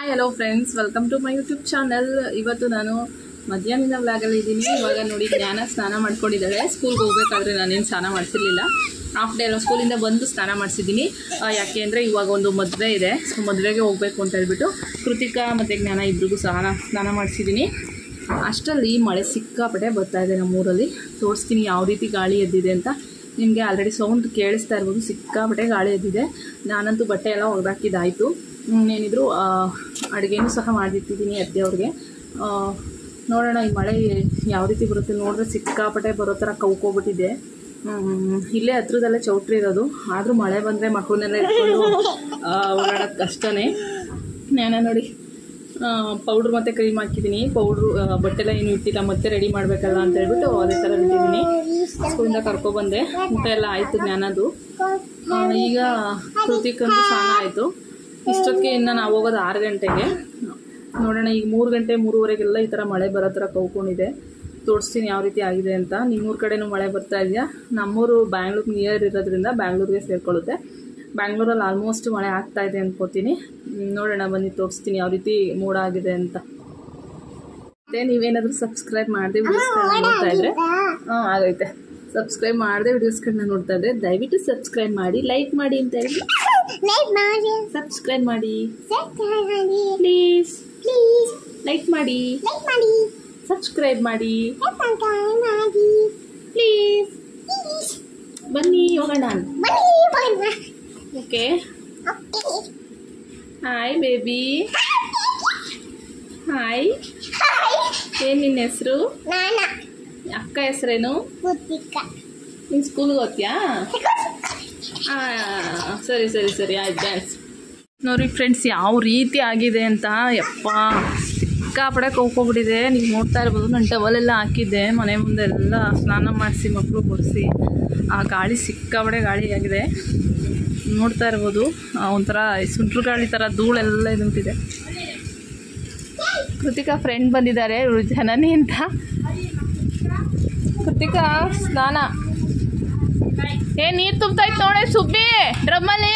Hello friends welcome to my YouTube channel ಇವತ್ತು ನಾನು ಮಧ್ಯಾಹ್ನದ ವ್ಲಾಗಲ್ಲಿ ಇದ್ದೀನಿ ಇವಾಗ ನೋಡಿ ಜ್ಞಾನ ಸ್ನಾನ ಮಾಡ್ಕೊಂಡಿದ್ದಾಳೆ ಸ್ಕೂಲ್ಗೆ ಹೋಗ್ಬೇಕಾದ್ರೆ ನಾನೇನು ಸ್ನಾನ ಮಾಡ್ತಿರ್ಲಿಲ್ಲ ಹಾಫ್ ಡೇ ಅಲ್ಲ ಸ್ಕೂಲಿಂದ ಬಂದು ಸ್ನಾನ ಮಾಡಿಸಿದ್ದೀನಿ ಯಾಕೆ ಅಂದರೆ ಇವಾಗ ಒಂದು ಮದುವೆ ಇದೆ ಸೊ ಮದುವೆಗೆ ಹೋಗಬೇಕು ಅಂತ ಹೇಳ್ಬಿಟ್ಟು ಕೃತಿಕಾ ಮತ್ತು ಜ್ಞಾನ ಇಬ್ರಿಗೂ ಸ್ನಾನ ಸ್ನಾನ ಮಾಡಿಸಿದ್ದೀನಿ ಅಷ್ಟರಲ್ಲಿ ಮಳೆ ಸಿಕ್ಕಾಪಟ್ಟೆ ಬರ್ತಾ ಇದೆ ನಮ್ಮೂರಲ್ಲಿ ತೋರಿಸ್ತೀನಿ ಯಾವ ರೀತಿ ಗಾಳಿ ಎದ್ದಿದೆ ಅಂತ ನಿಮಗೆ ಆಲ್ರೆಡಿ ಸೌಂಡ್ ಕೇಳಿಸ್ತಾ ಇರ್ಬೋದು ಸಿಕ್ಕಾಪಟ್ಟೆ ಗಾಳಿ ಎದ್ದಿದೆ ನಾನಂತೂ ಬಟ್ಟೆ ಎಲ್ಲ ಒಗೆದಾಕಿದ್ದಾಯಿತು ಏನಿದ್ರು ಅಡುಗೆನೂ ಸಹ ಮಾಡಿಟ್ಟಿದ್ದೀನಿ ಅತ್ತೆ ಅವ್ರಿಗೆ ಆ, ನೋಡೋಣ ಈ ಮಳೆ ಯಾವ ರೀತಿ ಬರುತ್ತೆ ನೋಡಿದ್ರೆ ಸಿಕ್ಕಾಪಟ್ಟೆ ಬರೋ ಥರ ಕವ್ಕೋಬಿಟ್ಟಿದೆ ಹ್ಮ್, ಇಲ್ಲೇ ಹತ್ರದಲ್ಲೇ ಚೌಟ್ರಿ ಇರೋದು ಆದರೂ ಮಳೆ ಬಂದರೆ ಮಕ್ಕಳನ್ನೆಲ್ಲ ಇಟ್ಕೊಂಡು ಆ, ಓಡಾಡೋದು ಕಷ್ಟನೇ ನಾನು ನೋಡಿ ಪೌಡ್ರ್ ಮತ್ತು ಕ್ರೀಮ್ ಹಾಕಿದ್ದೀನಿ ಪೌಡ್ರು ಬಟ್ಟೆಲ್ಲ ಏನು ಇಟ್ಟಿಲ್ಲ ಮತ್ತೆ ರೆಡಿ ಮಾಡಬೇಕಲ್ಲ ಅಂತ ಹೇಳ್ಬಿಟ್ಟು ಅದೇ ಥರ ಇಟ್ಟಿದ್ದೀನಿ ಸ್ಕೂಲಿಂದ ಕರ್ಕೊಬಂದೆ ಊಟ ಎಲ್ಲ ಆಯಿತು ಜ್ಞಾನದು ಆ, ಈಗ ಕೃತಿಕಂದು ಸ್ನಾನ ಆಯಿತು ಇಷ್ಟೊತ್ತಿಗೆ ಇನ್ನು ನಾವು ಹೋಗೋದು ಆರು ಗಂಟೆಗೆ ನೋಡೋಣ ಈಗ ಮೂರು ಗಂಟೆ ಮೂರುವರೆಗೆಲ್ಲ ಈ ಥರ ಮಳೆ ಬರೋ ಥರ ಕವ್ಕೊಂಡಿದೆ ತೋರಿಸ್ತೀನಿ ಯಾವ ರೀತಿ ಆಗಿದೆ ಅಂತ ನಿಮ್ಮೂರ ಕಡೆನೂ ಮಳೆ ಬರ್ತಾ ಇದೆಯಾ ನಮ್ಮೂರು ಬ್ಯಾಂಗ್ಳೂರ್ ನಿಯರ್ ಇರೋದ್ರಿಂದ ಬ್ಯಾಂಗ್ಳೂರಿಗೆ ಸೇರ್ಕೊಳ್ಳುತ್ತೆ ಬ್ಯಾಂಗ್ಳೂರಲ್ಲಿ ಆಲ್ಮೋಸ್ಟ್ ಮಳೆ ಆಗ್ತಾ ಇದೆ ಅನ್ಕೋತೀನಿ ಹ್ಮ್, ನೋಡೋಣ ಬನ್ನಿ ತೋರಿಸ್ತೀನಿ ಯಾವ ರೀತಿ ಮೋಡ ಆಗಿದೆ ಅಂತ ಮತ್ತೆ ನೀವೇನಾದರೂ ಸಬ್ಸ್ಕ್ರೈಬ್ ಮಾಡದೆ ವಿಡಿಯೋಸ್ಗಳನ್ನ ನೋಡ್ತಾ ಇದ್ರೆ ಹಾಂ ಆಗೈತೆ ಸಬ್ಸ್ಕ್ರೈಬ್ ಮಾಡದೆ ವಿಡಿಯೋಸ್ಗಳನ್ನ ನೋಡ್ತಾ ಇದ್ರೆ ದಯವಿಟ್ಟು ಸಬ್ಸ್ಕ್ರೈಬ್ ಮಾಡಿ ಲೈಕ್ ಮಾಡಿ ಅಂತ ಹೇಳಿ ಲೈಕ್ ಮಾಡಿ ಸಬ್ಸ್ಕ್ರೈಬ್ ಮಾಡಿ ಸಬ್ಸ್ಕ್ರೈಬ್ ಮಾಡಿ ಪ್ಲೀಸ್ ಪ್ಲೀಸ್ ಲೈಕ್ ಮಾಡಿ ಲೈಕ್ ಮಾಡಿ ಸಬ್ಸ್ಕ್ರೈಬ್ ಮಾಡಿ ಸಬ್ಸ್ಕ್ರೈಬ್ ಮಾಡಿ ಪ್ಲೀಸ್ ಪ್ಲೀಸ್ ಬನ್ನಿ ಹೋಗೋಣ ಬನ್ನಿ ಬನ್ನಿ okay okay hi baby hi hi ಏನು ನಿನ್ನ ಹೆಸರು ನಾನ ಅಕ್ಕ ಹೆಸರೇನು ಬುದ್ಧಿಕ ನೀನು ಸ್ಕೂಲ್ಗೆ ಹೋಗ್ತೀಯಾ ಹಾಂ ಸರಿ ಸರಿ ಸರಿ ಆಯ್ತು ಡ್ಯಾನ್ಸ್ ನೋಡಿ ಫ್ರೆಂಡ್ಸ್ ಯಾವ ರೀತಿ ಆಗಿದೆ ಅಂತ ಯಪ್ಪ ಸಿಕ್ಕಾಪಡೆ ಕೌಕೋಬಿಟ್ಟಿದೆ ನೀವು ನೋಡ್ತಾ ಇರ್ಬೋದು ನಾನು ಟವಲೆಲ್ಲ ಹಾಕಿದ್ದೆ ಮನೆ ಮುಂದೆ ಎಲ್ಲ ಸ್ನಾನ ಮಾಡಿಸಿ ಮಕ್ಕಳು ಕೊಡಿಸಿ ಆ ಗಾಳಿ ಸಿಕ್ಕಾಪಡೆ ಗಾಳಿ ಆಗಿದೆ ನೋಡ್ತಾ ಇರ್ಬೋದು ಆ, ಒಂಥರ ಸುಂಟ್ರು ಗಾಳಿ ಥರ ಧೂಳೆಲ್ಲ ಇದಂತಿದೆ ಕೃತಿಕಾ ಫ್ರೆಂಡ್ ಬಂದಿದ್ದಾರೆ ಇವ್ರು ಜನನಿ ಅಂತ ಕೃತಿಕಾ ಸ್ನಾನ ಏ ನೀರು ತುಂಬ್ತಾ ಇತ್ತು ನೋಡಿ ಸುಬ್ಬಿ ಡ್ರಮ್ಮಲ್ಲಿ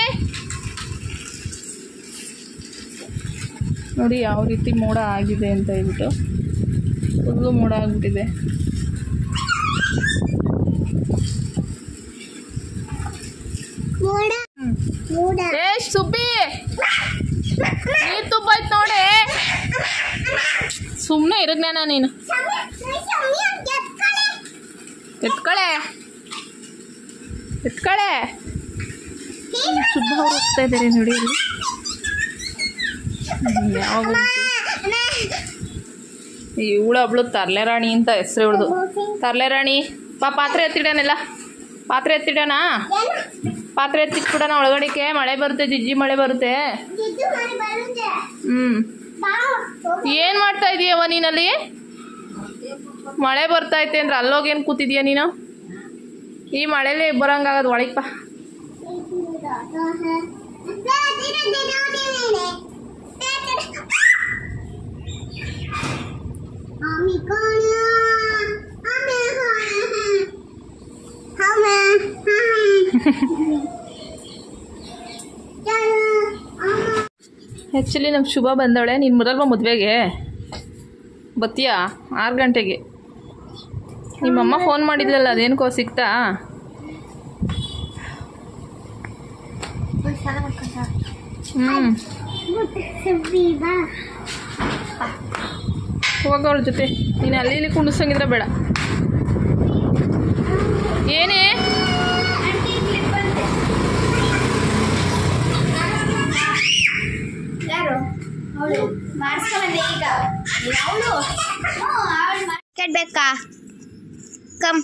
ನೋಡಿ ಯಾವ ರೀತಿ ಮೋಡ ಆಗಿದೆ ಅಂತ ಹೇಳ್ಬಿಟ್ಟು ಫುಲ್ಲು ಮೋಡ ಆಗ್ಬಿಟ್ಟಿದೆ ಮೋಡ ಮೋಡ ಏ ಸುಬ್ಬಿ ನೀರು ತುಂಬಾಯ್ತು ನೋಡಿ ಸುಮ್ಮನೆ ಇರಜ್ಞಾನ ನೀನು ಸಮಯ ಸಮಯ ಎತ್ಕೊಳ್ಳಿ ಎತ್ಕಳೆ ಎತ್ಕಳೆ ಸುಬ್ಬ ಅವ್ರು ಹೋಗ್ತಾ ಇದ್ದಾರೆ ನೋಡಿ ಇಲ್ಲಿ ಹ್ಮ್, ಯಾವಾಗ ಇವಳು ಅವಳು ತರ್ಲೆ ರಾಣಿ ಅಂತ ಹೆಸರು ಇವಳ್ದು ತರ್ಲೆ ರಾಣಿ ಬಾ ಪಾತ್ರೆ ಎತ್ತಿಡೋನೆಲ್ಲ ಪಾತ್ರೆ ಎತ್ತಿಡೋಣ ಪಾತ್ರೆ ಎತ್ತಿಟ್ಬಿಡೋಣ ಒಳಗಡೆಗೆ ಮಳೆ ಬರುತ್ತೆ ಜಿಜ್ಜಿ ಮಳೆ ಬರುತ್ತೆ ಜಿದ್ದು ಮಾಡಿ ಬರುತ್ತೆ ಹ್ಞೂ ಬಾ ಏನು ಮಾಡ್ತಾ ಇದೀಯವ್ವ ನೀನಲ್ಲಿ ಮಳೆ ಬರ್ತಾ ಐತೆ ಅಂದ್ರೆ ಅಲ್ಲೋಗೇನು ಕೂತಿದ್ಯಾ ನೀನು ಈ ಮಳೆಲಿ ಬರೋಂಗಾಗದು ಒಳಗೆ ಬಾ আমি কোন আমি হামে ಆ್ಯಕ್ಚುಲಿ ನಮ್ಮ ಶುಭ ಬಂದವಳೆ ನೀನು ಬರಲ್ವಾ ಮದುವೆಗೆ ಬತ್ತೀಯಾ ಆರು ಗಂಟೆಗೆ ನಿಮ್ಮಮ್ಮ ಫೋನ್ ಮಾಡಿದ್ಲಲ್ಲ ಅದೇನಕ್ಕೋ ಸಿಕ್ತಾ ಹ್ಞೂ ಹೋಗ ಅವಳ ಜೊತೆ ನೀನು ಅಲ್ಲಿ ಇಲ್ಲಿ ಕುಂಡಿಸಂಗಿದ್ರೆ ಬೇಡ ಏನೇ ಯಾರು ಅವಳು ಮಾಡಿಸ್ಕೊಂಡೆ ಈಗ ಅವಳು ಕೆಡ್ಬೇಕಾ come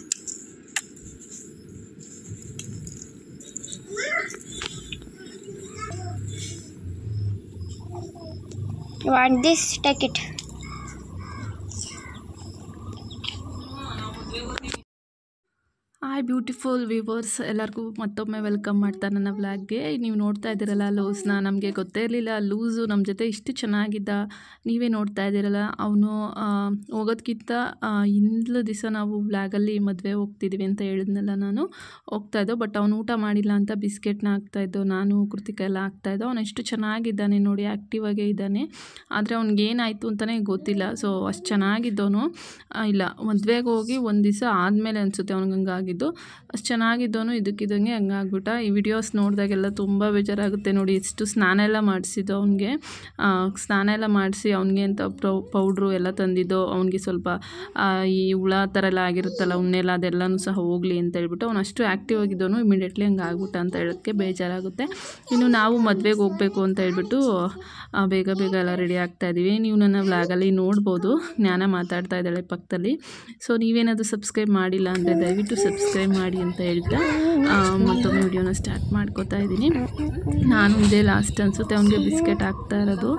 You want this? Take it. Hi beautiful viewers ಎಲ್ಲರಿಗೂ ಮತ್ತೊಮ್ಮೆ ವೆಲ್ಕಮ್ ಮಾಡ್ತಾ ನನ್ನ ವ್ಲಾಗ್ಗೆ ನೀವು ನೋಡ್ತಾ ಇದ್ದೀರಲ್ಲ ಲೂಸ್ನ ನಮಗೆ ಗೊತ್ತೇ ಇರಲಿಲ್ಲ ಲೂಸು ನಮ್ಮ ಜೊತೆ ಇಷ್ಟು ಚೆನ್ನಾಗಿದ್ದ ನೀವೇ ನೋಡ್ತಾ ಇದ್ದೀರಲ್ಲ ಅವನು ಹೋಗೋದಕ್ಕಿಂತ ಹಿಂದ್ಲು ದಿವಸ ನಾವು ವ್ಲಾಗಲ್ಲಿ ಮದುವೆ ಹೋಗ್ತಿದ್ದೀವಿ ಅಂತ ಹೇಳಿದ್ನಲ್ಲ ನಾನು ಹೋಗ್ತಾ ಇದ್ದೋ ಬಟ್ ಅವನು ಊಟ ಮಾಡಿಲ್ಲ ಅಂತ ಬಿಸ್ಕೆಟ್ನ ಹಾಕ್ತಾಯಿದ್ದೋ ನಾನು ಕೃತಿಕ ಎಲ್ಲ ಹಾಕ್ತಾಯಿದ್ದೋ ಅವನು ಎಷ್ಟು ಚೆನ್ನಾಗಿದ್ದಾನೆ ನೋಡಿ ಆ್ಯಕ್ಟಿವ್ ಆಗೇ ಇದ್ದಾನೆ ಆದರೆ ಅವ್ನಿಗೆ ಏನಾಯಿತು ಅಂತಲೇ ಗೊತ್ತಿಲ್ಲ ಸೊ ಅಷ್ಟು ಚೆನ್ನಾಗಿದ್ದವನು ಇಲ್ಲ ಮದುವೆಗೆ ಹೋಗಿ ಒಂದು ದಿವಸ ಆದಮೇಲೆ ಅನಿಸುತ್ತೆ ಅವ್ನಿಗೆ ಹಂಗಾಗಿದ್ದು ಅಷ್ಟು ಚೆನ್ನಾಗಿದ್ದವನು ಇದಕ್ಕಿದ್ದಂಗೆ ಹಂಗಾಗ್ಬಿಟ್ಟ ಈ ವಿಡಿಯೋಸ್ ನೋಡಿದಾಗೆಲ್ಲ ತುಂಬ ಬೇಜಾರಾಗುತ್ತೆ ನೋಡಿ ಎಷ್ಟು ಸ್ನಾನ ಎಲ್ಲ ಮಾಡಿಸಿದ್ದು ಅವನಿಗೆ ಸ್ನಾನ ಎಲ್ಲ ಮಾಡಿಸಿ ಅವನಿಗೆ ಅಂತ ಪೌಡ್ರು ಎಲ್ಲ ತಂದಿದ್ದು ಅವನಿಗೆ ಸ್ವಲ್ಪ ಆ, ಈ ಹುಳ ಥರ ಎಲ್ಲ ಆಗಿರುತ್ತಲ್ಲ ಉಣ್ಣೆಲ್ಲ ಅದೆಲ್ಲನೂ ಸಹ ಹೋಗಲಿ ಅಂತ ಹೇಳ್ಬಿಟ್ಟು ಅವ್ನು ಅಷ್ಟು ಆ್ಯಕ್ಟಿವ್ ಆಗಿದ್ದವನು ಇಮಿಡಿಯೇಟ್ಲಿ ಹಂಗೆ ಆಗ್ಬಿಟ್ಟ ಅಂತ ಹೇಳೋಕ್ಕೆ ಬೇಜಾರಾಗುತ್ತೆ ಇನ್ನು ನಾವು ಮದುವೆಗೆ ಹೋಗಬೇಕು ಅಂತ ಹೇಳ್ಬಿಟ್ಟು ಆ, ಬೇಗ ಬೇಗ ಎಲ್ಲ ರೆಡಿ ಆಗ್ತಾ ಇದ್ದೀವಿ ನೀವು ನನ್ನ ವ್ಲಾಗಲ್ಲಿ ನೋಡ್ಬೋದು ಜ್ಞಾನ ಮಾತಾಡ್ತಾ ಇದ್ದಾಳೆ ಪಕ್ಕದಲ್ಲಿ ಸೊ ನೀವೇನಾದರೂ ಸಬ್ಸ್ಕ್ರೈಬ್ ಮಾಡಿಲ್ಲ ಅಂದರೆ ದಯವಿಟ್ಟು ಸಬ್ಸ್ಕ್ರೈಬ್ ಮಾಡಿ ಅಂತ ಹೇಳ್ತಾ ಆ, ಮತ್ತೊಮ್ಮೆ ವಿಡಿಯೋನ ಸ್ಟಾರ್ಟ್ ಮಾಡ್ಕೋತಾ ಇದ್ದೀನಿ ನಾನು ಇದೇ ಲಾಸ್ಟ್ ಅನಿಸುತ್ತೆ ಅವನಿಗೆ ಬಿಸ್ಕೆಟ್ ಹಾಕ್ತಾ ಇರೋದು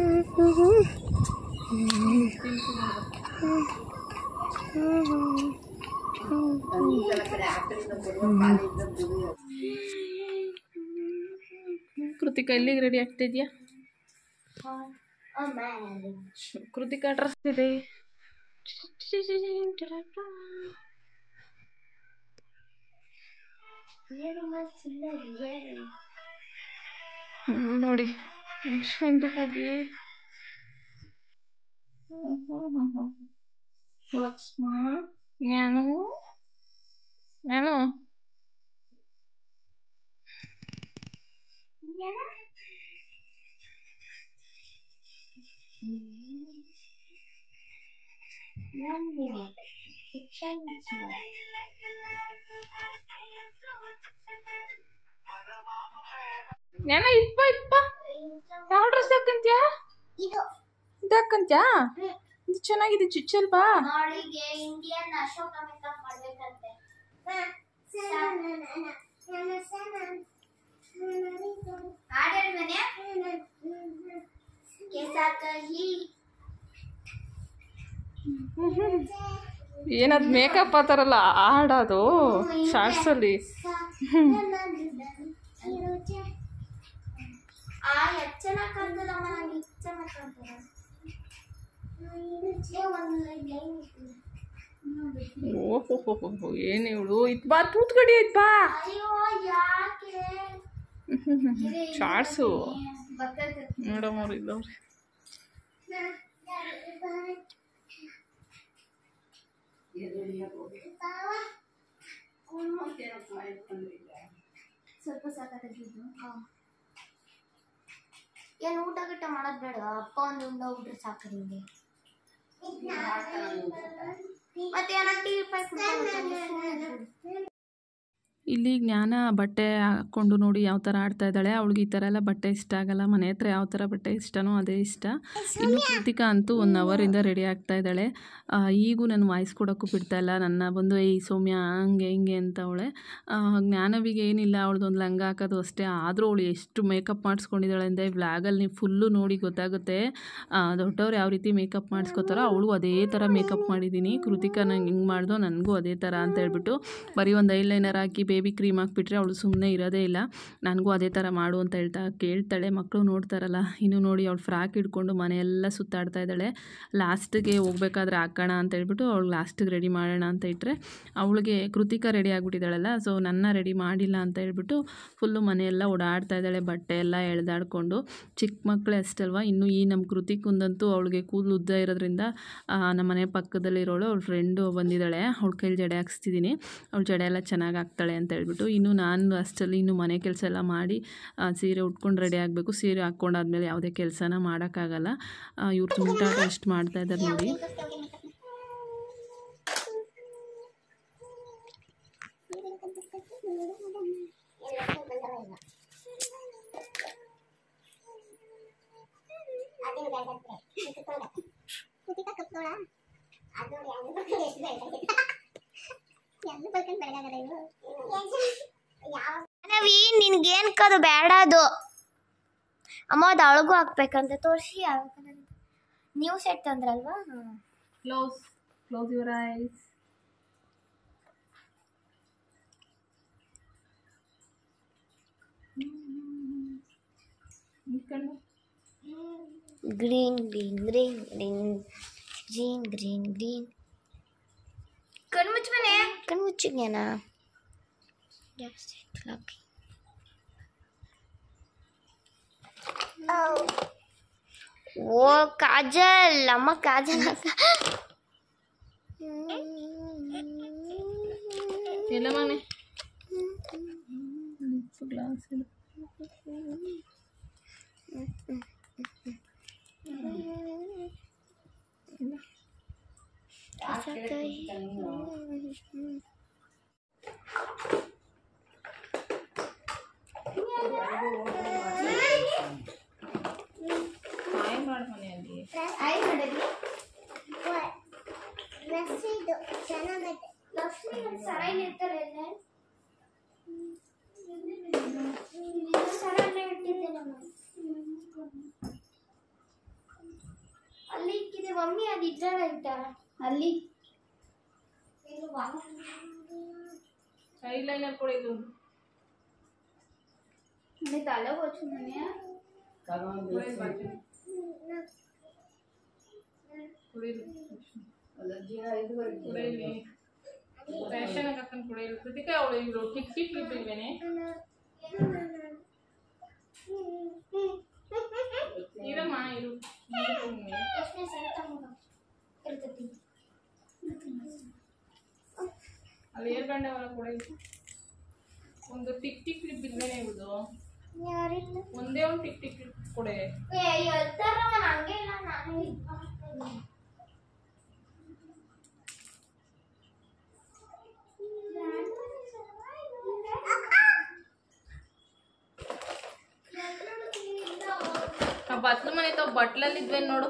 ಕೃತಿಕಾ ಎಲ್ಲಿಗೆ ರೆಡಿ ಆಗ್ತಿದ್ಯಾ ಕೃತಿಕಾ ಡ್ರೆಸ್ ಇದೆ ಹ್ಮ್, ನೋಡಿ ಎಷ್ಟು ಹೋಗಿ ಲಕ್ಷ್ಮ ಏನು ಏನು ಏನ ಇಪ್ಪ ಇಪ್ಪ ಯಾವ ಡ್ರೆಸ್ ಹಾಕಂತ್ಯಾ ಇದು ಇದು ಹಾಕಂತ್ಯಾ ಇದು ಚೆನ್ನಾಗಿದೆ ಚುಚ್ಚಲ್ವಾ ನಾಳೆಗೆ ಇಂಡಿಯನ್ ಅಶೋಕ ಮೇಕಪ್ ಮಾಡ್ಬೇಕಂತೆ ಹಾಡೇಳ್ ಮನೆ ಕೆಸಾಕ ಹೀ ಏನದ್ ಮೇಕಪ್ ಆ ಥರ ಎಲ್ಲ ಆಡೋದು ಶಾರ್ಟ್ಸಲ್ಲಿ ಆ ಎಷ್ಟ್ ಚೆನ್ನಾಗ್ ಕಾಣ್ತದಮ್ಮ ನಂಗೆ ಇಷ್ಟ್ ಚೆನ್ನಾಗ್ ಕಾಣ್ತದ ಏ, ಒಂದ್ ಲೈನ್ ಓಹೋ ಏನು ಇವಳು ಇದ್ ಬಾ ತೂತ್ ಗಡಿ ಐತ್ ಬಾ ಅಯ್ಯೋ ಯಾಕೆ ಶಾರ್ಟ್ಸು ಬರ್ತೈತೆ ಮೇಡಮ್ ಅವ್ರು ಇದ್ದವ್ರೆ ಸ್ವಲ್ಪ ಸಾಕಾಗಿದ್ದು ಏನು ಊಟ ಗಿಟ ಮಾಡೋದ್ ಬೇಡ ಅಪ್ಪ ಒಂದು ಉಂಡ ಹೋಗ್ಬಿಟ್ರೆ ಸಾಕು ನಿಂಗೆ ಮತ್ತೆ ಏನೋ ಟೀ ಪಾಯ್ ಇಲ್ಲಿ ಜ್ಞಾನ ಬಟ್ಟೆ ಹಾಕ್ಕೊಂಡು ನೋಡಿ ಯಾವ ಥರ ಆಡ್ತಾ ಇದ್ದಾಳೆ ಅವಳಿಗೆ ಈ ಥರ ಎಲ್ಲ ಬಟ್ಟೆ ಇಷ್ಟ ಆಗಲ್ಲ ಮನೆ ಹತ್ರ ಯಾವ ಥರ ಬಟ್ಟೆ ಇಷ್ಟನೋ ಅದೇ ಇಷ್ಟ ಇನ್ನು ಕೃತಿಕಾ ಅಂತೂ ಒನ್ ಅವರಿಂದ ರೆಡಿ ಆಗ್ತಾ ಇದ್ದಾಳೆ ಆ, ಈಗೂ ನಾನು ವಾಯ್ಸ್ ಕೊಡೋಕ್ಕೂ ಬಿಡ್ತಾ ಇಲ್ಲ ನನ್ನ ಬಂದು ಏಯ್ ಸೌಮ್ಯ ಹಂಗೆ ಹಿಂಗೆ ಅಂತ ಅವಳೆ ಜ್ಞಾನವಿಗೆ ಏನಿಲ್ಲ ಅವಳದೊಂದು ಲಂಗ ಹಾಕೋದು ಅಷ್ಟೇ ಆದರೂ ಅವಳು ಎಷ್ಟು ಮೇಕಪ್ ಮಾಡಿಸ್ಕೊಂಡಿದ್ದಾಳೆ ಅಂದರೆ ವ್ಲಾಗಲ್ಲಿ ನೀವು ಫುಲ್ಲು ನೋಡಿ ಗೊತ್ತಾಗುತ್ತೆ ಆ, ದೊಡ್ಡವ್ರು ಯಾವ ರೀತಿ ಮೇಕಪ್ ಮಾಡಿಸ್ಕೋತಾರೋ ಅವಳು ಅದೇ ಥರ ಮೇಕಪ್ ಮಾಡಿದ್ದೀನಿ ಕೃತಿಕಾ ನಂಗೆ ಹಿಂಗೆ ಮಾಡ್ದೋ ನನಗೂ ಅದೇ ಥರ ಅಂತ ಹೇಳ್ಬಿಟ್ಟು ಬರೀ ಒಂದು ಐಲೈನರ್ ಹಾಕಿ ಬೇಬಿ ಕ್ರೀಮ್ ಹಾಕ್ಬಿಟ್ರೆ ಅವಳು ಸುಮ್ಮನೆ ಇರೋದೇ ಇಲ್ಲ ನನಗೂ ಅದೇ ಥರ ಮಾಡು ಅಂತ ಹೇಳ್ತಾ ಕೇಳ್ತಾಳೆ ಮಕ್ಕಳು ನೋಡ್ತಾರಲ್ಲ ಇನ್ನು ನೋಡಿ ಅವಳು ಫ್ರಾಕ್ ಹಿಡ್ಕೊಂಡು ಮನೆಯೆಲ್ಲ ಸುತ್ತಾಡ್ತಾ ಇದ್ದಾಳೆ ಲಾಸ್ಟಿಗೆ ಹೋಗ್ಬೇಕಾದ್ರೆ ಹಾಕೋಣ ಅಂತ ಹೇಳ್ಬಿಟ್ಟು ಅವಳು ಲಾಸ್ಟಿಗೆ ರೆಡಿ ಮಾಡೋಣ ಅಂತ ಇಟ್ಟರೆ ಅವಳಿಗೆ ಕೃತಿಕಾ ರೆಡಿ ಆಗಿಬಿಟ್ಟಿದ್ದಾಳಲ್ಲ ಸೊ ನನ್ನ ರೆಡಿ ಮಾಡಿಲ್ಲ ಅಂತ ಹೇಳ್ಬಿಟ್ಟು ಫುಲ್ಲು ಮನೆಯೆಲ್ಲ ಓಡಾಡ್ತಾ ಇದ್ದಾಳೆ ಬಟ್ಟೆ ಎಲ್ಲ ಎಳೆದಾಡ್ಕೊಂಡು ಚಿಕ್ಕ ಮಕ್ಕಳೇ ಅಷ್ಟಲ್ವಾ ಇನ್ನು ಈ ನಮ್ಮ ಕೃತಿಕುಂದಂತೂ ಅವಳಿಗೆ ಕೂದಲು ಉದ್ದ ಇರೋದ್ರಿಂದ ಆ, ನಮ್ಮ ಮನೆ ಪಕ್ಕದಲ್ಲಿರೋಳು ಅವಳ ಫ್ರೆಂಡು ಬಂದಿದ್ದಾಳೆ ಅವಳ ಕೈಲಿ ಜಡೆ ಹಾಕ್ಸ್ತಿದ್ದೀನಿ ಅವಳ ಜಡೆ ಎಲ್ಲ ಚೆನ್ನಾಗಿ ಹಾಕ್ತಾಳೆ ಅಂತ ಹೇಳ್ಬಿಟ್ಟು ಇನ್ನು ನಾನು ಅಷ್ಟರಲ್ಲಿ ಇನ್ನು ಮನೆ ಕೆಲಸ ಎಲ್ಲ ಮಾಡಿ ಆ, ಸೀರೆ ಉಟ್ಕೊಂಡು ರೆಡಿ ಆಗಬೇಕು ಸೀರೆ ಹಾಕ್ಕೊಂಡಾದ್ಮೇಲೆ ಯಾವುದೇ ಕೆಲಸನ ಮಾಡೋಕ್ಕಾಗಲ್ಲ ಇವ್ರು ತುಂಟಾಟ ಎಷ್ಟು ಮಾಡ್ತಾ ಇದ್ದಾರೆ ನೋಡಿ ನವಿ ನಿನ್ಗೇನ್ ಕದು ಬೇಡ ಅದು ಅಮ್ಮ ಅದು ಅಳಗು ಹಾಕ್ಬೇಕಂತ ತೋರಿಸಿ ನೀವು ಸೆಟ್ ತಂದ್ರಲ್ವಾ ಕ್ಲೋಸ್ ಕ್ಲೋಸ್ ಯುವರ್ ಐಸ್ ಕಣ್ಣು green green green green green green green ಕಣ್ಮುಚ್ಚ ಮನೆ ಕಣ್ಮುಚ್ಚಿದ್ಯಾನ ಜಾಸ್ತಿ ಲಕ್ಕಿ ಓ ಕಾಜಲ್ ಅಮ್ಮ ಕಾಜಲ್ ಅಂತ ಎಲ್ಲ ಮನೆ ಗ್ಲಾಸ್ ಹಾಯ್ ಮಾಡಿ ಮನೆಯಲ್ಲಿ ಅಲ್ಲಿ ಇಕ್ಕಿದೆ ಮಮ್ಮಿ ಅದು ಇದ್ದಾಳೆ ಅಂತ ಅಲ್ಲಿ ಐಲೈನರ್ ಕೂಡ ಇದು ತಲೆ వచ్చు ಮನೆ ಕುಡಿಯಲಿ ಫ್ಯಾಷನ್ ಹಾಕೊಂಡು ಕುಡಿಯಲಿ ಕೃತಿಕಾ ಅವಳು ಇವರು ಟಿಕ್ ಟಿಕ್ ಇಟ್ಟಿಲ್ವೇನೆ ಇರಮ್ಮ ಇರು ಎಷ್ಟನೇ ಸಲ ತಗೊಂಡು ಇರ್ತೈತಿ ಅಲ್ಲಿ ಏರ್ ಬ್ಯಾಂಡ್ ಅವರ ಕುಡಿಯಲಿ ಒಂದು ಟಿಕ್ ಟಿಕ್ ಕ್ಲಿಪ್ ಇಲ್ವೇನೆ ಇವುದು ಯಾರಿಲ್ಲ ಒಂದೇ ಒಂದು ಟಿಕ್ ಟಿಕ್ ಕ್ಲಿಪ್ ಕೊಡೆ ಏ ಹೇಳ್ತಾರ ಹಂಗೆ ಇಲ್ಲ ನಾನು ಇದ್ ಮಾಡ್ತೀನಿ. ಆ ಬತ್ಲು ಮನೆ ತಾವು ಬಟ್ಲಲ್ಲಿ ಇದ್ವೇನ್ ನೋಡು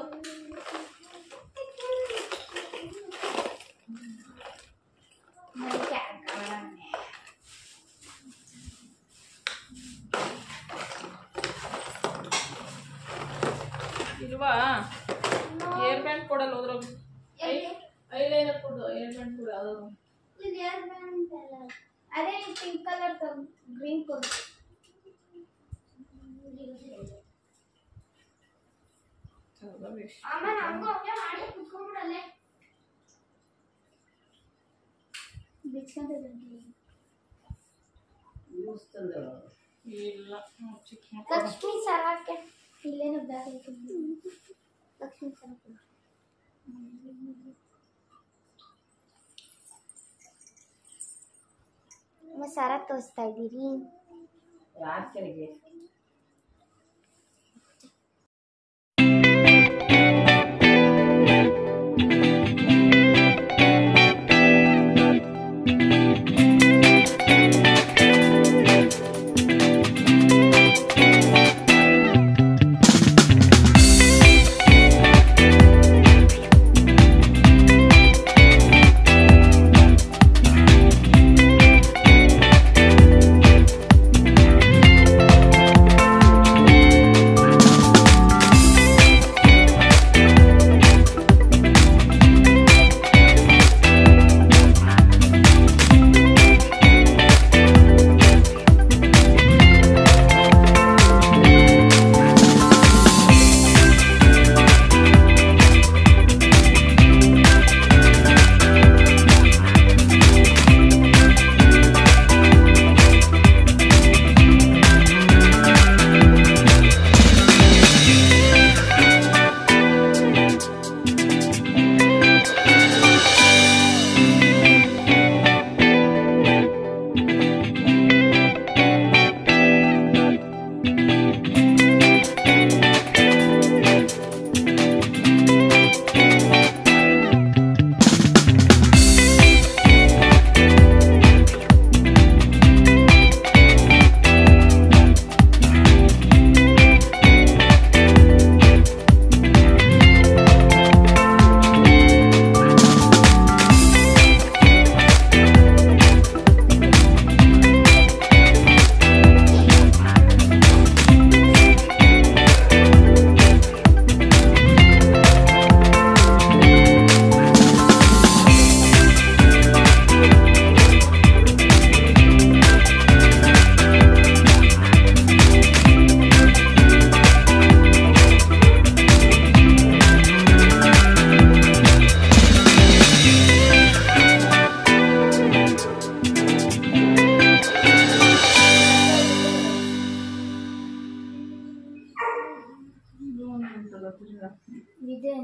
ಇಲ್ವಾ ಏರ್ ಬ್ಯಾಂಡ್ ಕೊಡಲ್ಲ ಹೋದ್ರಾಗ ಐಲೈನರ್ ಕೊಡು ಏರ್ ಬ್ಯಾಂಡ್ ಕೊಡು ಯಾವ್ದಾದ್ರು ಇದು ಯಾರ್ ಬ್ಯಾಂಡ್ ಅಲ್ಲ. ಅದೇ ಪಿಂಕ್ ಕಲರ್ ಗ್ರೀನ್ ಕೊಡು ಹೌದಾ ಬೇಷ್ ಅಮ್ಮ ನಮಗೂ ಹಂಗೆ ಮಾಡಿ ಕುತ್ಕೊಂಡ್ಬಿಡಲ್ಲೇ ಬಿಚ್ಕೊಂತಿದ್ದೀನಿ ಇಲ್ಲ ಹ್ಮ್, ಚಿಕ್ಕ ಮಕ್ಕಳು ಲಕ್ಷ್ಮಿ ಸರಕ್ಕೆ ಇಲ್ಲೇನೋ ಬ್ಯಾಗ್ ಐತೆ ಲಕ್ಷ್ಮಿ ಸರ ಸರ ತೋರಿಸ್ತಾ ಇದ್ದೀರಿ ಯಾರ ಕೆಳಗೆ ಆ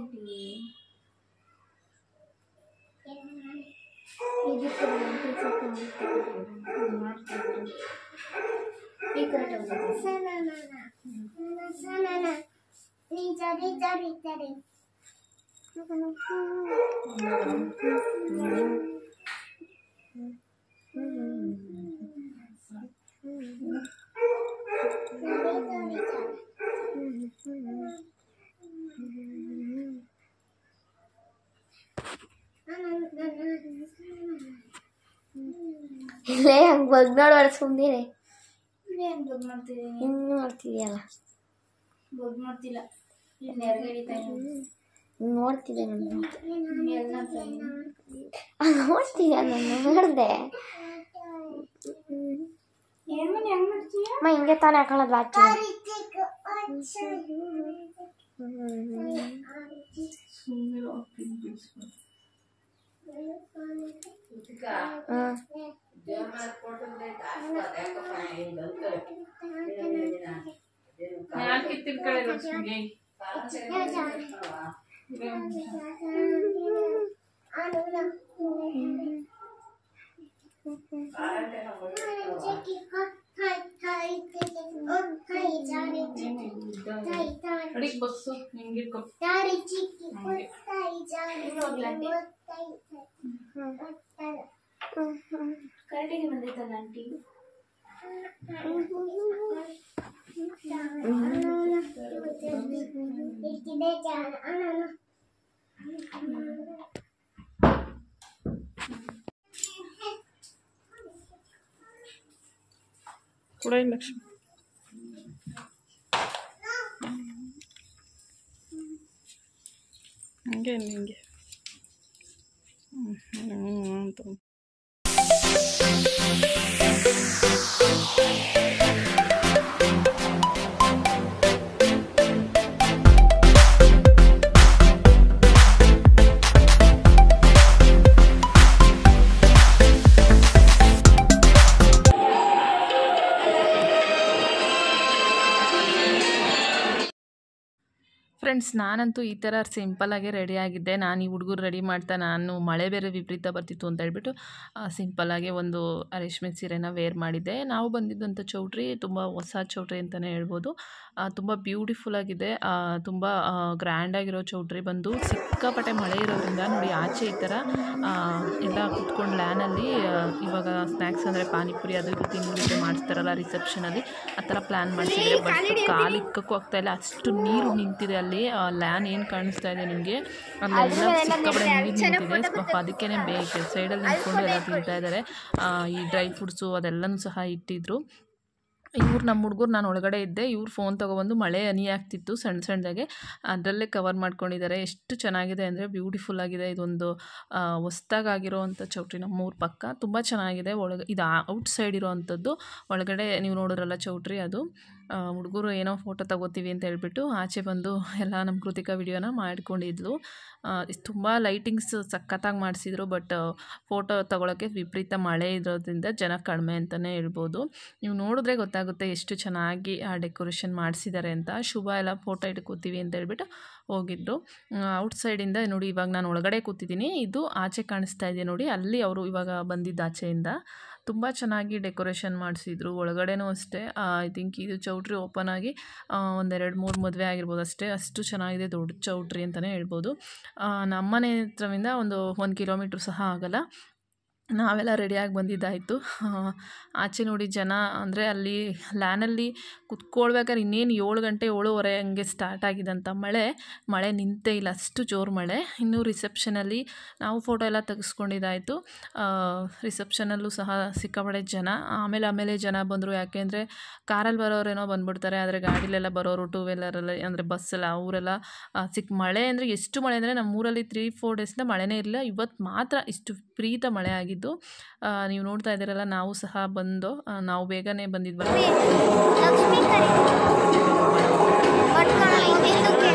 ಇಲ್ಲೇ ಹಂಗೆ ಬಗ್ ನೋಡ್ಬೇಡ ಸುಮ್ಮನೆ ಏನ್ ಬಗ್ ಮಾಡ್ತೀವಿ ಇನ್ನು ನೋಡ್ತಿದ್ಯಲ್ಲ ಬಗ್ ಮಾಡ್ತಿಲ್ಲ ಇಲ್ಲಿ ನೆರಳು ಹಿಡಿತಾ ಇದ್ದೀನಿ. ನೋಡ್ತಿದ್ದೆ ನಾನು ಎಲ್ಲಿ ನೋಡ್ತಾ ಇದ್ದೀನಿ? ನೋಡ್ತಿದ್ದೆ ನಾನು ನೋಡಿದೆ ಏನ್ ಮನೆ ಹೆಂಗ್ ಮಾಡ್ತೀಯ ಅಮ್ಮ ಹಿಂಗೆ ತಾನೇ ಹಾಕೊಳ್ಳೋದು ವಾಚ್ ಹ್ಮ್ ಯಾಕೆ ತಿಳ್ಕೊಳ್ಳಿ ಲಕ್ಷ್ಮಿಗೆ ಅಡಿಗೆ ಬಸ್ಸು ಹಿಂಗೆ ಇಟ್ಕೊ ಕರೆಕ್ಟಿಗೆ ಬಂದೈತಲ್ಲ ಆಂಟಿ ಕೂಡ ಲಕ್ಷ್ಮಿ ಹಂಗೆ ನಿಂಗೆ ಹ್ಞೂ ಅಂತ ಫ್ರೆಂಡ್ಸ್ ನಾನಂತೂ ಈ ಥರ ಸಿಂಪಲ್ಲಾಗೆ ರೆಡಿ ಆಗಿದ್ದೆ ನಾನು ಈ ಹುಡುಗರು ರೆಡಿ ಮಾಡ್ತಾ ನಾನು ಮಳೆ ಬೇರೆ ವಿಪರೀತ ಬರ್ತಿತ್ತು ಅಂತ ಹೇಳ್ಬಿಟ್ಟು ಸಿಂಪಲ್ಲಾಗೆ ಒಂದು ರೇಷ್ಮೆ ಸೀರೆನ ವೇರ್ ಮಾಡಿದ್ದೆ ನಾವು ಬಂದಿದ್ದಂಥ ಚೌಟ್ರಿ ತುಂಬ ಹೊಸ ಚೌಟ್ರಿ ಅಂತಲೇ ಹೇಳ್ಬೋದು ತುಂಬ ಬ್ಯೂಟಿಫುಲ್ ಆಗಿದೆ ತುಂಬ ಗ್ರ್ಯಾಂಡಾಗಿರೋ ಚೌಟ್ರಿ ಬಂದು ಸಿಕ್ಕಾಪಟ್ಟೆ ಮಳೆ ಇರೋದ್ರಿಂದ ನೋಡಿ ಆಚೆ ಈ ಥರ ಆ, ಎಲ್ಲ ಕುತ್ಕೊಂಡು ಲ್ಯಾನಲ್ಲಿ ಇವಾಗ ಸ್ನ್ಯಾಕ್ಸ್ ಅಂದರೆ ಪಾನಿಪುರಿ ಅದು ಇದು ತಿಂಡಿಗೆ ಮಾಡಿಸ್ತಾರಲ್ಲ ರಿಸೆಪ್ಷನಲ್ಲಿ ಆ ಥರ ಪ್ಲ್ಯಾನ್ ಮಾಡಿಸಿದ್ರೆ ಬಟ್ ಕಾಲು ಇಕ್ಕಕ್ಕೂ ಆಗ್ತಾ ಇಲ್ಲ ಅಷ್ಟು ನೀರು ನಿಂತಿದೆ ಅಲ್ಲಿ ಲ್ಯಾನ್ ಏನು ಕಾಣಿಸ್ತಾ ಇದೆ ನಿಮಗೆ ಅಲ್ಲೆಲ್ಲ ಸಿಕ್ಕಾಪಟ್ಟೆ ನೀರು ನಿಂತಿದೆ ಪಾಪ ಅದಕ್ಕೇ ಬೇಕು ಸೈಡಲ್ಲಿ ನಿಂತ್ಕೊಂಡು ಎಲ್ಲ ತಿಂತಾ ಇದ್ದಾರೆ ಆ, ಈ ಡ್ರೈ ಫ್ರೂಟ್ಸು ಅದೆಲ್ಲನೂ ಸಹ ಇಟ್ಟಿದ್ರು ಇವ್ರು ನಮ್ಮ ಹುಡುಗರು ನಾನು ಒಳಗಡೆ ಇದ್ದೆ ಇವ್ರು ಫೋನ್ ತೊಗೊಬಂದು ಮಳೆ ಹನಿ ಆಗ್ತಿತ್ತು ಸಣ್ಣ ಸಣ್ಣದಾಗೆ ಅದರಲ್ಲೇ ಕವರ್ ಮಾಡ್ಕೊಂಡಿದ್ದಾರೆ ಎಷ್ಟು ಚೆನ್ನಾಗಿದೆ ಅಂದರೆ ಬ್ಯೂಟಿಫುಲ್ ಆಗಿದೆ ಇದೊಂದು ಹೊಸ್ದಾಗಿರೋವಂಥ ಚೌಟ್ರಿ ನಮ್ಮೂರ ಪಕ್ಕ ತುಂಬ ಚೆನ್ನಾಗಿದೆ ಒಳಗೆ ಇದು ಔಟ್ ಸೈಡ್ ಇರೋವಂಥದ್ದು ಒಳಗಡೆ ನೀವು ನೋಡಿರಲ್ಲ ಚೌಟ್ರಿ ಅದು ಹುಡುಗರು ಏನೋ ಫೋಟೋ ತಗೋತೀವಿ ಅಂತ ಹೇಳ್ಬಿಟ್ಟು ಆಚೆ ಬಂದು ಎಲ್ಲ ನಮ್ಮ ಕೃತಿಕಾ ವಿಡಿಯೋನ ಮಾಡ್ಕೊಂಡಿದ್ಲು ತುಂಬ ಲೈಟಿಂಗ್ಸ್ ಸಖತ್ತಾಗಿ ಮಾಡಿಸಿದ್ರು ಬಟ್ ಫೋಟೋ ತಗೊಳ್ಳೋಕ್ಕೆ ವಿಪರೀತ ಮಳೆ ಇರೋದ್ರಿಂದ ಜನ ಕಡಿಮೆ ಅಂತಲೇ ಹೇಳ್ಬೋದು ನೀವು ನೋಡಿದ್ರೆ ಗೊತ್ತಾಗುತ್ತೆ ಎಷ್ಟು ಚೆನ್ನಾಗಿ ಆ ಡೆಕೋರೇಷನ್ ಮಾಡಿಸಿದ್ದಾರೆ ಅಂತ ಶುಭ ಎಲ್ಲ ಫೋಟೋ ಇಟ್ಕೋತೀವಿ ಅಂತ ಹೇಳ್ಬಿಟ್ಟು ಹೋಗಿದ್ರು ಔಟ್ ಸೈಡಿಂದ ನೋಡಿ ಇವಾಗ ನಾನು ಒಳಗಡೆ ಕೂತಿದ್ದೀನಿ ಇದು ಆಚೆ ಕಾಣಿಸ್ತಾ ಇದೆ ನೋಡಿ ಅಲ್ಲಿ ಅವರು ಇವಾಗ ಬಂದಿದ್ದು ಆಚೆಯಿಂದ ತುಂಬ ಚೆನ್ನಾಗಿ ಡೆಕೋರೇಷನ್ ಮಾಡಿಸಿದ್ರು ಒಳಗಡೆನೂ ಅಷ್ಟೇ ಐ ಥಿಂಕ್ ಇದು ಚೌಟ್ರಿ ಓಪನ್ ಆಗಿ ಒಂದೆರಡು ಮೂರು ಮದುವೆ ಆಗಿರ್ಬೋದು ಅಷ್ಟೇ ಅಷ್ಟು ಚೆನ್ನಾಗಿದೆ ದೊಡ್ಡ ಚೌಟ್ರಿ ಅಂತಲೇ ಹೇಳ್ಬೋದು ಆ, ನಮ್ಮನೆ ಹತ್ರದಿಂದ ಒಂದು ಒಂದು ಕಿಲೋಮೀಟ್ರ್ ಸಹ ಆಗಲ್ಲ ನಾವೆಲ್ಲ ರೆಡಿಯಾಗಿ ಬಂದಿದ್ದಾಯಿತು ಆಚೆ ನೋಡಿ ಜನ ಅಂದರೆ ಅಲ್ಲಿ ಲ್ಯಾನಲ್ಲಿ ಕುತ್ಕೊಳ್ಬೇಕಾದ್ರೆ ಇನ್ನೇನು ಏಳು ಗಂಟೆ ಏಳುವರೆ ಹಂಗೆ ಸ್ಟಾರ್ಟ್ ಆಗಿದಂಥ ಮಳೆ ಮಳೆ ನಿಂತೇ ಇಲ್ಲ ಅಷ್ಟು ಜೋರು ಮಳೆ ಇನ್ನು ರಿಸೆಪ್ಷನಲ್ಲಿ ನಾವು ಫೋಟೋ ಎಲ್ಲ ತೆಗೆಸ್ಕೊಂಡಿದ್ದಾಯಿತು ರಿಸೆಪ್ಷನಲ್ಲೂ ಸಹ ಸಿಕ್ಕಾಪಟ್ಟೆ ಜನ ಆಮೇಲೆ ಆಮೇಲೆ ಜನ ಬಂದರು ಯಾಕೆಂದರೆ ಕಾರಲ್ಲಿ ಬರೋರೇನೋ ಬಂದ್ಬಿಡ್ತಾರೆ ಆದರೆ ಗಾಡಿಲೆಲ್ಲ ಬರೋರು ಟೂ ವೀಲರಲ್ಲಿ ಅಂದರೆ ಬಸ್ಸೆಲ್ಲ ಅವರೆಲ್ಲ ಸಿಕ್ಕ ಮಳೆ ಅಂದರೆ ಎಷ್ಟು ಮಳೆ ಅಂದರೆ ನಮ್ಮೂರಲ್ಲಿ ತ್ರೀ ಫೋರ್ ಡೇಸಿಂದ ಮಳೆನೇ ಇರಲಿಲ್ಲ ಇವತ್ತು ಮಾತ್ರ ಇಷ್ಟು ವಿಪರೀತ ಮಳೆ ಆಗಿದ್ದು ಆ, ನೀವು ನೋಡ್ತಾ ಇದ್ದೀರಲ್ಲ ನಾವು ಸಹ ಬಂದು ಆ, ನಾವು ಬೇಗನೆ ಬಂದಿದ್ವಲ್ಲ ಲಕ್ಷ್ಮಿ ಕರಿ ಬಟ್ಕೊಳ್ಳೋ ಹಿಂದಕ್ಕೆ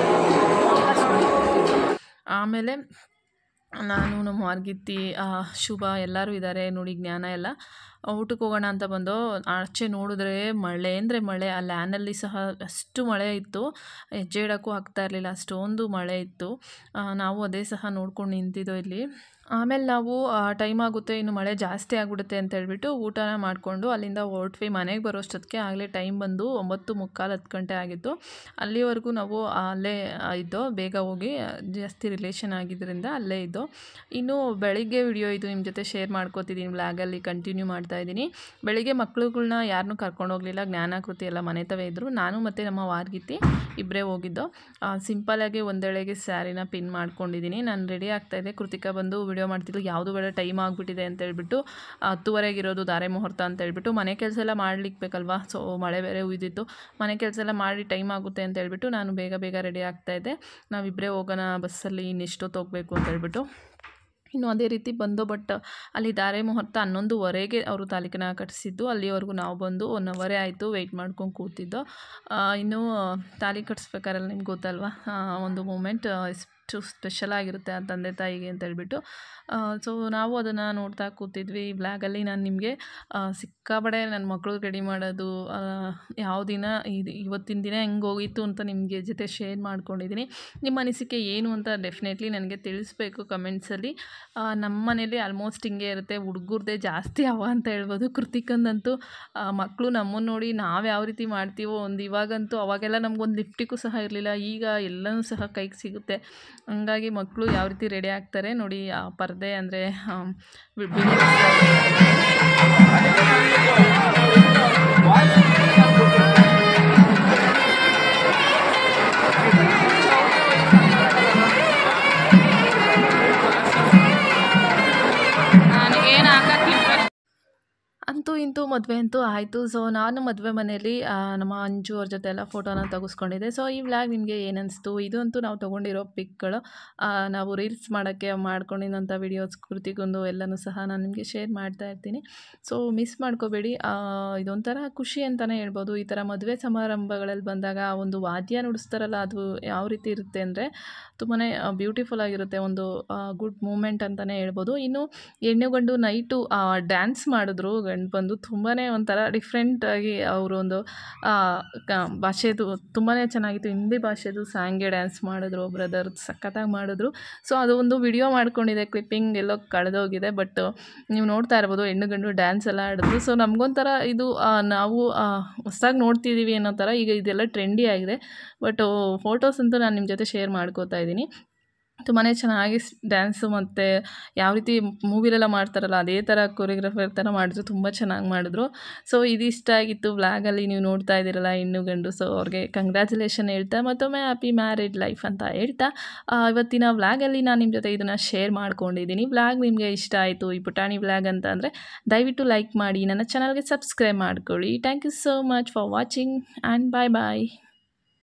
ಆಮೇಲೆ ನಾನು ನಮ್ಮ ಮಾರ್ಗಿತ್ತಿ ಆ, ಶುಭ ಎಲ್ಲರೂ ಇದ್ದಾರೆ ನೋಡಿ ಜ್ಞಾನ ಎಲ್ಲ ಊಟಕ್ಕೆ ಹೋಗೋಣ ಅಂತ ಬಂದು ಆಚೆ ನೋಡಿದ್ರೆ ಮಳೆ ಅಂದರೆ ಮಳೆ ಆ ಲ್ಯಾನಲ್ಲಿ ಸಹ ಅಷ್ಟು ಮಳೆ ಇತ್ತು ಹೆಜ್ಜೆ ಇಡೋಕ್ಕೂ ಆಗ್ತಾ ಇರಲಿಲ್ಲ ಅಷ್ಟೊಂದು ಮಳೆ ಇತ್ತು ಆ, ನಾವು ಅದೇ ಸಹ ನೋಡ್ಕೊಂಡು ನಿಂತಿದ್ದೋ ಇಲ್ಲಿ ಆಮೇಲೆ ನಾವು ಟೈಮ್ ಆಗುತ್ತೆ ಇನ್ನು ಮಳೆ ಜಾಸ್ತಿ ಆಗಿಬಿಡುತ್ತೆ ಅಂತ ಹೇಳ್ಬಿಟ್ಟು ಊಟನ ಮಾಡಿಕೊಂಡು ಅಲ್ಲಿಂದ ಹೊರಟ್ವಿ ಮನೆಗೆ ಬರೋಷ್ಟೊತ್ತಿಗೆ ಆಗಲೇ ಟೈಮ್ ಬಂದು ಒಂಬತ್ತು ಮುಕ್ಕಾಲು ಹತ್ತು ಗಂಟೆ ಆಗಿತ್ತು ಅಲ್ಲಿವರೆಗೂ ನಾವು ಅಲ್ಲೇ ಇದ್ದೋ ಬೇಗ ಹೋಗಿ ಜಾಸ್ತಿ ರಿಲೇಷನ್ ಆಗಿದ್ದರಿಂದ ಅಲ್ಲೇ ಇದ್ದೋ ಇನ್ನು ಬೆಳಿಗ್ಗೆ ವಿಡಿಯೋ ಇದು ನಿಮ್ಮ ಜೊತೆ ಶೇರ್ ಮಾಡ್ಕೋತಿದ್ದೀನಿ ಬ್ಲಾಗಲ್ಲಿ ಕಂಟಿನ್ಯೂ ಮಾಡ್ತಾ ಇದ್ದೀನಿ ಬೆಳಿಗ್ಗೆ ಮಕ್ಳುಗಳ್ನ ಯಾರನ್ನೂ ಕರ್ಕೊಂಡು ಹೋಗಲಿಲ್ಲ ಜ್ಞಾನಾಕೃತಿ ಎಲ್ಲ ಮನೆ ತವೇ ಇದ್ದರು ನಾನು ಮತ್ತು ನಮ್ಮ ವಾರ್ಗಿತಿ ಇಬ್ಬರೇ ಹೋಗಿದ್ದೋ ಸಿಂಪಲಾಗಿ ಒಂದೆಳೆಗೆ ಸ್ಯಾರಿನ ಪಿನ್ ಮಾಡ್ಕೊಂಡಿದ್ದೀನಿ ನಾನು ರೆಡಿ ಆಗ್ತಾಯಿದ್ದೆ ಕೃತಿಕಾ ಬಂದು ವಿಡಿಯೋ ಮಾಡ್ತಿದ್ಲು ಯಾವುದು ಬೇಡ ಟೈಮ್ ಆಗಿಬಿಟ್ಟಿದೆ ಅಂತ ಹೇಳ್ಬಿಟ್ಟು ಹತ್ತುವರೆಗೆ ಇರೋದು ಧಾರೆ ಮುಹೂರ್ತ ಅಂತ ಹೇಳ್ಬಿಟ್ಟು ಮನೆ ಕೆಲಸ ಎಲ್ಲ ಮಾಡ್ಲಿಕ್ಕೆ ಬೇಕಲ್ವಾ ಸೊ ಮಳೆ ಬೇರೆ ಉಯ್ದಿತ್ತು ಮನೆ ಕೆಲಸ ಎಲ್ಲ ಮಾಡಿ ಟೈಮ್ ಆಗುತ್ತೆ ಅಂತ ಹೇಳ್ಬಿಟ್ಟು ನಾನು ಬೇಗ ಬೇಗ ರೆಡಿ ಆಗ್ತಾಯಿದ್ದೆ ನಾವಿಬ್ಬರೇ ಹೋಗೋಣ ಬಸ್ಸಲ್ಲಿ ಇನ್ನೆಷ್ಟೊತ್ತು ಹೋಗಬೇಕು ಅಂತ ಹೇಳ್ಬಿಟ್ಟು ಇನ್ನು ಅದೇ ರೀತಿ ಬಂದು ಬಟ್ ಅಲ್ಲಿ ಧಾರೆ ಮುಹೂರ್ತ ಹನ್ನೊಂದುವರೆಗೆ ಅವರು ತಾಲೀಕನ ಕಟ್ಟಿಸಿದ್ದು ಅಲ್ಲಿವರೆಗೂ ನಾವು ಬಂದು ಒನ್ ಅವರೇ ಆಯಿತು ವೆಯ್ಟ್ ಮಾಡ್ಕೊಂಡು ಕೂತಿದ್ದು ಆ, ಇನ್ನು ತಾಲಿ ಕಟ್ಸ್ಬೇಕಾದ್ರೆ ನಿಮ್ಗೆ ಗೊತ್ತಲ್ವಾ ಆ, ಒಂದು ಮೂಮೆಂಟ್ ಎಷ್ಟು ಸ್ಪೆಷಲ್ ಆಗಿರುತ್ತೆ ಆ ತಂದೆ ತಾಯಿಗೆ ಅಂತ ಹೇಳ್ಬಿಟ್ಟು ಸೊ ನಾವು ಅದನ್ನು ನೋಡ್ತಾ ಕೂತಿದ್ವಿ ಈ ಬ್ಲಾಗಲ್ಲಿ ನಾನು ನಿಮಗೆ ಸಿಕ್ಕಾಬಡೆ ನನ್ನ ಮಕ್ಕಳು ರೆಡಿ ಮಾಡೋದು ಆ, ಯಾವ ದಿನ ಇದು ಇವತ್ತಿನ ದಿನ ಹೆಂಗೆ ಹೋಗಿತ್ತು ಅಂತ ನಿಮಗೆ ಜೊತೆ ಶೇರ್ ಮಾಡ್ಕೊಂಡಿದ್ದೀನಿ ನಿಮ್ಮ ಅನಿಸಿಕೆ ಏನು ಅಂತ ಡೆಫಿನೆಟ್ಲಿ ನನಗೆ ತಿಳಿಸ್ಬೇಕು ಕಮೆಂಟ್ಸಲ್ಲಿ ನಮ್ಮ ಮನೇಲಿ ಆಲ್ಮೋಸ್ಟ್ ಹಿಂಗೆ ಇರುತ್ತೆ ಹುಡುಗರ್ದೇ ಜಾಸ್ತಿ ಅವ ಅಂತ ಹೇಳ್ಬೋದು ಕೃತಿಕಂದಂತೂ ಮಕ್ಕಳು ನಮ್ಮನ್ನು ನೋಡಿ ನಾವು ಯಾವ ರೀತಿ ಮಾಡ್ತೀವೋ ಒಂದು ಇವಾಗಂತೂ ಅವಾಗೆಲ್ಲ ನಮಗೊಂದು ಲಿಫ್ಟಿಗೂ ಸಹ ಇರಲಿಲ್ಲ ಈಗ ಎಲ್ಲನೂ ಸಹ ಕೈಗೆ ಸಿಗುತ್ತೆ ಹಂಗಾಗಿ ಮಕ್ಕಳು ಯಾವ ರೀತಿ ರೆಡಿ ಆಗ್ತಾರೆ ನೋಡಿ ಆ ಪರ್ದೆ ಅಂದರೆ ಬಿಳಿ ನನಗೇನು ಹಾಕಕ್ಕೆ ಅಂತೂ ಇಂತೂ ಮದುವೆ ಅಂತೂ ಆಯಿತು ಸೊ ನಾನು ಮದುವೆ ಮನೆಯಲ್ಲಿ ಆ, ನಮ್ಮ ಅಂಜು ಅವ್ರ ಜೊತೆ ಎಲ್ಲ ಫೋಟೋನ ತೆಗೆಸ್ಕೊಂಡಿದ್ದೆ ಸೊ ಈ ವ್ಲಾಗ್ ನಿಮಗೆ ಏನನ್ನಿಸ್ತು ಇದು ಅಂತೂ ನಾವು ತೊಗೊಂಡಿರೋ ಪಿಕ್ಗಳು ನಾವು ರೀಲ್ಸ್ ಮಾಡೋಕ್ಕೆ ಮಾಡ್ಕೊಂಡಿದ್ದಂಥ ವಿಡಿಯೋಸ್ ಕೃತಿಗೊಂದು ಎಲ್ಲನೂ ಸಹ ನಾನು ನಿಮಗೆ ಶೇರ್ ಮಾಡ್ತಾ ಇರ್ತೀನಿ ಸೊ ಮಿಸ್ ಮಾಡ್ಕೋಬೇಡಿ ಆ, ಇದೊಂಥರ ಖುಷಿ ಅಂತಲೇ ಹೇಳ್ಬೋದು ಈ ಥರ ಮದುವೆ ಸಮಾರಂಭಗಳಲ್ಲಿ ಬಂದಾಗ ಆ ಒಂದು ವಾದ್ಯ ನುಡಿಸ್ತಾರಲ್ಲ ಅದು ಯಾವ ರೀತಿ ಇರುತ್ತೆ ಅಂದರೆ ತುಂಬಾ ಬ್ಯೂಟಿಫುಲ್ ಆಗಿರುತ್ತೆ ಒಂದು ಗುಡ್ ಮೂಮೆಂಟ್ ಅಂತಲೇ ಹೇಳ್ಬೋದು ಇನ್ನು ಹೆಣ್ಣು ಗಂಡು ನೈಟು ಡ್ಯಾನ್ಸ್ ಮಾಡಿದ್ರು ಗಂಡು ಬಂದು ತುಂಬಾ ಒಂಥರ ಡಿಫ್ರೆಂಟಾಗಿ ಅವರು ಒಂದು ಆ, ಕ- ಭಾಷೆದು ತುಂಬಾ ಚೆನ್ನಾಗಿತ್ತು ಹಿಂದಿ ಭಾಷೆದು ಸಾಂಗ್ಗೆ ಡ್ಯಾನ್ಸ್ ಮಾಡಿದ್ರು ಬ್ರದರ್ ಸಖತ್ತಾಗಿ ಮಾಡಿದ್ರು ಸೊ ಅದು ಒಂದು ವಿಡಿಯೋ ಮಾಡ್ಕೊಂಡಿದೆ ಕ್ಲಿಪ್ಪಿಂಗ್ ಎಲ್ಲೋ ಕಳೆದೋಗಿದೆ ಬಟ್ ನೀವು ನೋಡ್ತಾ ಇರ್ಬೋದು ಹೆಣ್ಣು ಗಂಡು ಡ್ಯಾನ್ಸ್ ಎಲ್ಲ ಆಡಿದ್ರು ಸೊ ನಮಗೊಂಥರ ಇದು ಆ, ನಾವು ಹೊಸ್ದಾಗಿ ನೋಡ್ತಿದ್ದೀವಿ ಅನ್ನೋ ಥರ ಈಗ ಇದೆಲ್ಲ ಟ್ರೆಂಡಿ ಆಗಿದೆ ಬಟ್ ಫೋಟೋಸ್ ಅಂತೂ ನಾನು ನಿಮ್ಮ ಜೊತೆ ಶೇರ್ ಮಾಡ್ಕೋತಾ ಇದ್ದೀನಿ ತುಂಬಾ ಚೆನ್ನಾಗಿ ಡ್ಯಾನ್ಸು ಮತ್ತು ಯಾವ ರೀತಿ ಮೂವಿಲೆಲ್ಲ ಮಾಡ್ತಾರಲ್ಲ ಅದೇ ಥರ ಕೊರಿಯೋಗ್ರಫರ್ ಥರ ಮಾಡಿದ್ರು ತುಂಬ ಚೆನ್ನಾಗಿ ಮಾಡಿದ್ರು ಸೊ ಇದು ಇಷ್ಟ ಆಗಿತ್ತು ವ್ಲಾಗಲ್ಲಿ ನೀವು ನೋಡ್ತಾ ಇದ್ದೀರಲ್ಲ ಹೆಣ್ಣು ಗಂಡು ಸೊ ಅವ್ರಿಗೆ ಕಂಗ್ರ್ಯಾಚುಲೇಷನ್ ಹೇಳ್ತಾ ಮತ್ತೊಮ್ಮೆ ಹ್ಯಾಪಿ ಮ್ಯಾರಿಡ್ ಲೈಫ್ ಅಂತ ಹೇಳ್ತಾ ಆ, ಇವತ್ತಿನ ವ್ಲಾಗಲ್ಲಿ ನಾನು ನಿಮ್ಮ ಜೊತೆ ಇದನ್ನು ಶೇರ್ ಮಾಡ್ಕೊಂಡಿದ್ದೀನಿ ವ್ಲಾಗ್ ನಿಮಗೆ ಇಷ್ಟ ಆಯಿತು ಈ ಪುಟಾಣಿ ವ್ಲಾಗ್ ಅಂತ ಅಂದರೆ ದಯವಿಟ್ಟು ಲೈಕ್ ಮಾಡಿ ನನ್ನ ಚಾನಲ್ಗೆ ಸಬ್ಸ್ಕ್ರೈಬ್ ಮಾಡ್ಕೊಳ್ಳಿ thank you so much for watching and bye bye